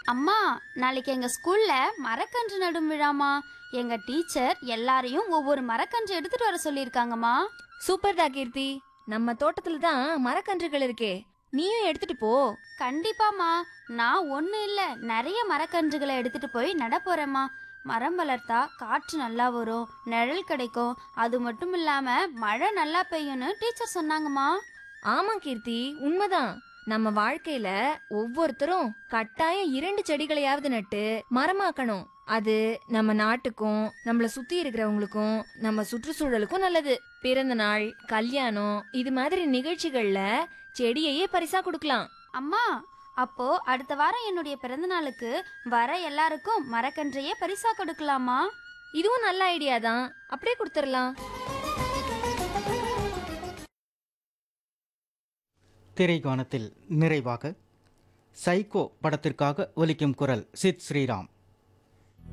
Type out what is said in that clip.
அம்மா நாளைக்கு எங்க ஸ்கூல்ல மரக்கன்று நடும் விழாமா எங்க டீச்சர் எல்லாரையும் ஒவ்வொரு மரக்கன்று எடுத்துட்டு வர சொல்லியிருக்காங்கம்மா சூப்பர்டா கீர்த்தி நம்ம தோட்டத்துல தான் மரக்கன்றுகள் இருக்கே நீயும் எடுத்துட்டு போ கண்டிப்பாம்மா நான் ஒண்ணு இல்ல நிறைய மரக்கன்றுகளை எடுத்துட்டு போய் நட போறேம்மா மரம் வளர்த்தா காற்று நல்லா வரும் நிழல் கிடைக்கும் அது மட்டும் இல்லாம மழை நல்லா பெய்யும்னு டீச்சர் சொன்னாங்கம்மா ஆமா கீர்த்தி உண்மைதான் நம்ம வாழ்க்கையில ஒவ்வொருத்தரும் கட்டாயம் இரண்டு செடிகளையாவது நட்டு மரமாக்கணும் அது நம்ம நாட்டுக்கும் நம்மள சுத்தி இருக்கிறவங்களுக்கும் நம்ம சுற்றுச்சூழலுக்கும் நல்லது பிறந்த நாள் கல்யாணம் இது மாதிரி நிகழ்ச்சிகள்ல செடியையே பரிசா கொடுக்கலாம் அம்மா அப்போ அடுத்த வாரம் என்னுடைய பிறந்த நாளுக்கு வர எல்லாருக்கும் மரக்கன்றையே பரிசா கொடுக்கலாமா இதுவும் நல்ல ஐடியா தான் அப்படியே கொடுத்துடலாம் திரைக்கானத்தில் நிறைவாக சைக்கோ படத்திற்காக ஒலிக்கும் குரல் சித் ஸ்ரீராம்